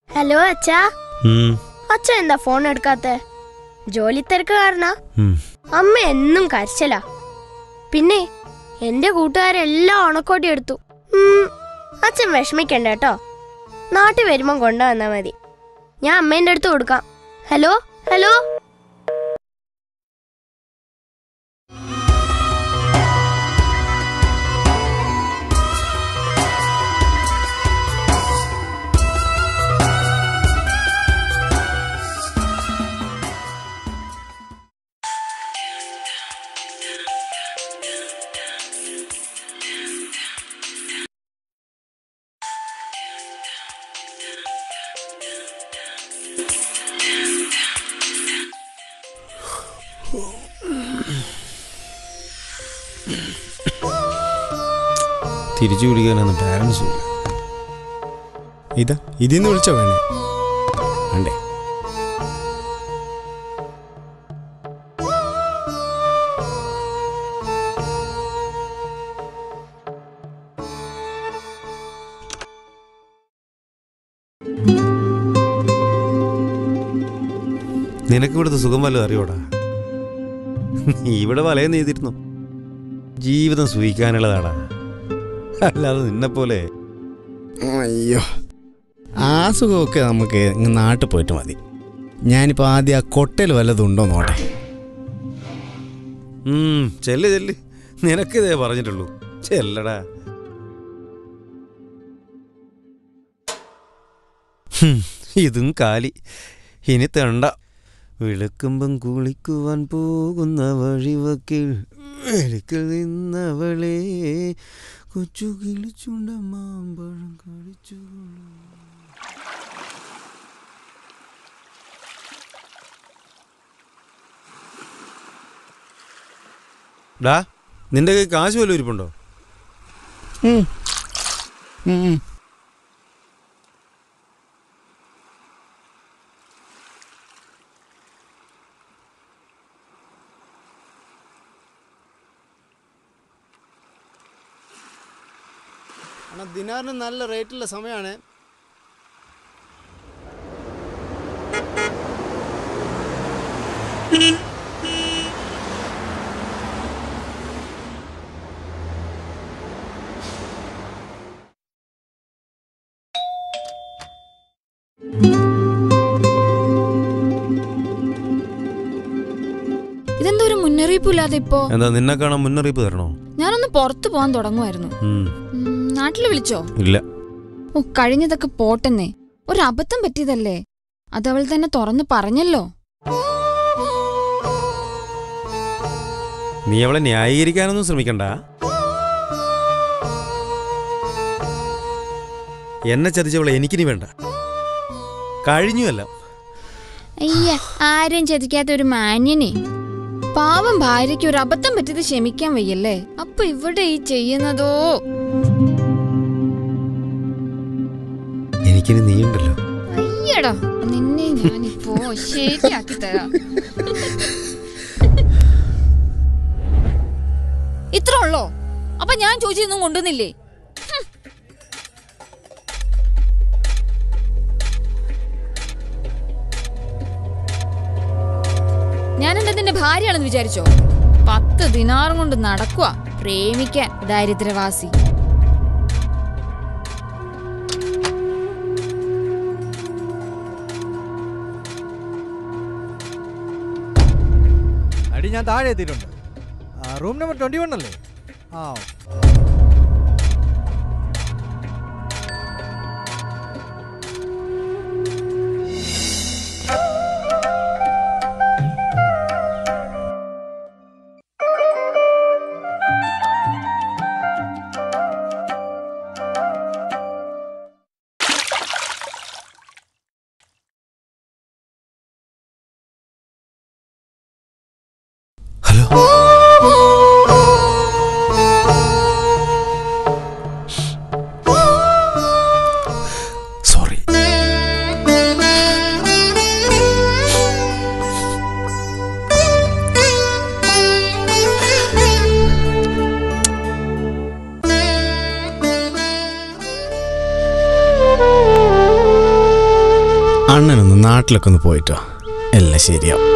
Hello അച്ഛാ ഉം, അച്ഛ എന്താ ഫോൺ എടുക്കാത്ത ജോലി തിരക്ക് കാരണ ഉം. അമ്മ എന്നും കരച്ചലാ പിന്നെ എന്റെ കൂട്ടുകാരെല്ലാം ഉണക്കോട്ടി എടുത്തു ഉം, അച്ഛൻ വിഷമിക്കണ്ട കേട്ടോ നാട്ടിൽ വരുമ്പം കൊണ്ടുവന്നാ മതി ഞാൻ അമ്മേന്റെ അടുത്ത് കൊടുക്കാം ഹലോ ഹലോ തിരിച്ചു വിളിക്കാനൊന്നും പാരൻസും ഇല്ല ഇതാ ഇതിന്ന് വിളിച്ചോ വേണേ വേണ്ടേ നിനക്ക് ഇവിടുത്തെ സുഖം വല്ലതും അറിയോടാ ഇവിടെ വലയം നെയ്തിരുന്നു ജീവിതം സൂഹിക്കാനുള്ളതാടാ അല്ലാതെ നിന്നെപ്പോലെ അയ്യോ ആ സുഖമൊക്കെ നമുക്ക് ഇങ്ങ് നാട്ടിൽ പോയിട്ട് മതി ഞാനിപ്പോൾ ആദ്യം ആ കൊട്ടൽ വല്ലതും ഉണ്ടോ നോട്ടെ ഉം, ചെല്ല് ചെല്ല് നിനക്കിതേ പറഞ്ഞിട്ടുള്ളൂ ചെല്ലടാ ഹും, ഇതും കാലി ഇനി തെണ്ട വിളക്കുമ്പം കുളിക്കുവാൻ പോകുന്ന വഴിവക്കിൽ വെളിക്കൽ നിന്നവളെ കൊച്ചു കിളിച്ചുണ്ട മാമ്പഴം കഴിച്ചു ഡാ നിന്റെ കൈ കാശ് വല്ലതും ഇരിപ്പുണ്ടോ ഉം. ഉം. അണ്ണാ ദിനാറിന് നല്ല റേറ്റുള്ള സമയമാണ് ഇതെന്താ ഒരു മുന്നറിയിപ്പില്ലാതെ ഇപ്പോ എന്താ നിന്നെ കാണാൻ മുന്നറിയിപ്പ് തരണോ ഞാനൊന്ന് പുറത്തു പോകാൻ തുടങ്ങുമായിരുന്നു ഉം, നാട്ടിൽ വിളിച്ചോ ഇല്ല ഓ കഴിഞ്ഞതൊക്കെ പോട്ടെന്നേ ഒരു അബദ്ധം പറ്റിയതല്ലേ അത് അവൾ തന്നെ തുറന്നു പറഞ്ഞല്ലോ നീ അവളെ ന്യായീകരിക്കാനൊന്നും ശ്രമിക്കണ്ട എന്നെ ചതിച്ചവളെ എനിക്കിനി വേണ്ട കഴിഞ്ഞുവല്ല അയ്യ ആരെയും ചതിക്കാത്ത ഒരു മാന്യനെ പാവം ഭാര്യയ്ക്ക് ഒരു അബദ്ധം പറ്റിയത് ക്ഷമിക്കാൻ വയ്യല്ലേ അപ്പൊ ഇവിടെ ഈ ചെയ്യുന്നതോ എനിക്കിനി നീയുണ്ടല്ലോ അയ്യടാ നിന്നെ ഞാനിപ്പോ ശരിയാക്കി തരാം ഇത്ര ഉള്ളോ അപ്പൊ ഞാൻ ചോദിച്ചൊന്നും കൊണ്ടുവന്നില്ലേ ഹും. ഞാനെന്താ നിന്റെ ഭാര്യയാണെന്ന് വിചാരിച്ചോ പത്ത് ദിനാറും കൊണ്ട് നടക്കുക പ്രേമിക്കാൻ ദാരിദ്ര്യവാസി അടി ഞാൻ താഴെ എത്തിയിട്ടുണ്ട് റൂം നമ്പർ ട്വന്റി വൺ അല്ലേ ആ ഹലോ അണ്ണനൊന്ന് നാട്ടിലൊക്കെ ഒന്ന് പോയിട്ടോ എല്ലാം ശരിയാവും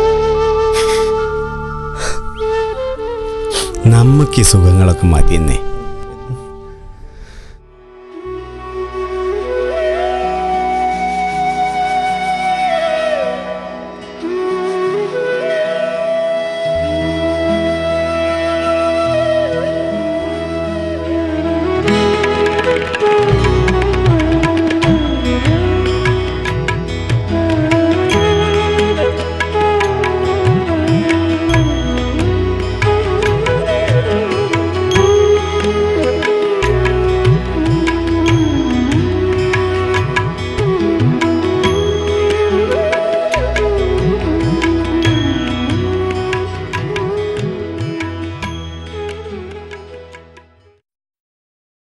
നമുക്ക് ഈ സുഖങ്ങളൊക്കെ മതിയെന്നേ